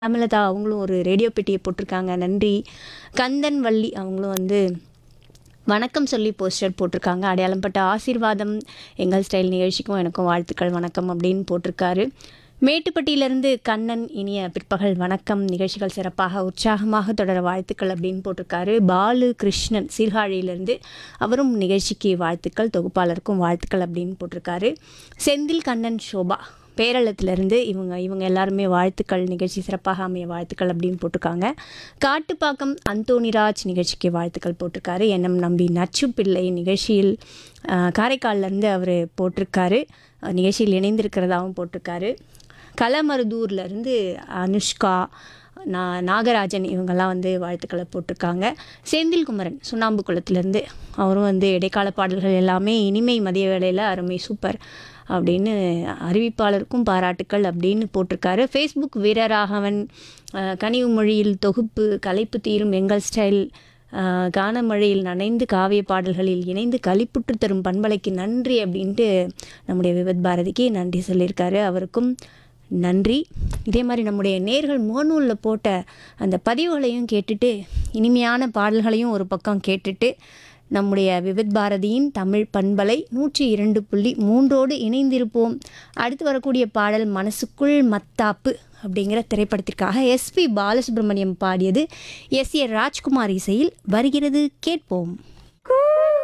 அமலதா அவங்களும் ஒரு ரேடியோ பெட்டியை போட்டிருக்காங்க நன்றி கந்தன் வள்ளி அவங்களும் வந்து வணக்கம் சொல்லி போஸ்டர் போட்டிருக்காங்க அடையாளம்பட்ட ஆசீர்வாதம் எங்கள் ஸ்டைல் நிகழ்ச்சிக்கும் எனக்கும் வாழ்த்துக்கள் வணக்கம் அப்படின்னு போட்டிருக்காரு மேட்டுப்பட்டியிலிருந்து கண்ணன் இனிய பிற்பகல் வணக்கம் நிகழ்ச்சிகள் சிறப்பாக உற்சாகமாக தொடர வாழ்த்துக்கள் அப்படின்னு போட்டிருக்காரு பாலு கிருஷ்ணன் சீர்காழியிலிருந்து அவரும் நிகழ்ச்சிக்கு வாழ்த்துக்கள் தொகுப்பாளருக்கும் வாழ்த்துக்கள் அப்படின்னு போட்டிருக்காரு செந்தில் கண்ணன் சோபா பேரளத்திலிருந்து இவங்க இவங்க எல்லாருமே வாழ்த்துக்கள் நிகழ்ச்சி சிறப்பாக அமைய வாழ்த்துக்கள் அப்படின்னு போட்டிருக்காங்க காட்டுப்பாக்கம் அந்தோணிராஜ் நிகழ்ச்சிக்கு வாழ்த்துக்கள் போட்டிருக்காரு எண்ணம் நம்பி நச்சு பிள்ளை நிகழ்ச்சியில் ஆஹ், காரைக்கால்லேருந்து அவர் போட்டிருக்காரு அஹ், நிகழ்ச்சியில் இணைந்திருக்கிறதாகவும் போட்டிருக்காரு களமருதூர்லேருந்து அனுஷ்கா நா நாகராஜன் இவங்கெல்லாம் வந்து வாழ்த்துக்களை போட்டிருக்காங்க செந்தில் குமரன் சுண்ணாம்பு குளத்துலேருந்து அவரும் வந்து இடைக்கால பாடல்கள் எல்லாமே இனிமை மதிய வேளையில் அருமை சூப்பர் அப்படின்னு அறிவிப்பாளருக்கும் பாராட்டுக்கள் அப்படின்னு போட்டிருக்காரு ஃபேஸ்புக் வீரராகவன் அஹ், கனிவு மொழியில் தொகுப்பு கலைப்பு தீரும் எங்கள் ஸ்டைல் அஹ், கானமழையில் நனைந்து காவிய பாடல்களில் இணைந்து களிப்புற்று தரும் பண்பலைக்கு நன்றி அப்படின்ட்டு நம்முடைய விபத் பாரதிக்கு நன்றி சொல்லியிருக்காரு அவருக்கும் நன்றி இதே மாதிரி நம்முடைய நேர்கள் முகநூலில் போட்ட அந்த பதிவுகளையும் கேட்டுட்டு இனிமையான பாடல்களையும் ஒரு பக்கம் கேட்டுட்டு நம்முடைய விவித் பாரதியின் தமிழ் பண்பலை நூற்றி இரண்டு புள்ளி மூன்றோடு இணைந்திருப்போம் அடுத்து வரக்கூடிய பாடல் மனசுக்குள் மத்தாப்பு அப்படிங்கிற திரைப்படத்திற்காக எஸ்பி பாலசுப்ரமணியம் பாடியது எஸ் ஏ ராஜ்குமார் இசையில் வருகிறது கேட்போம்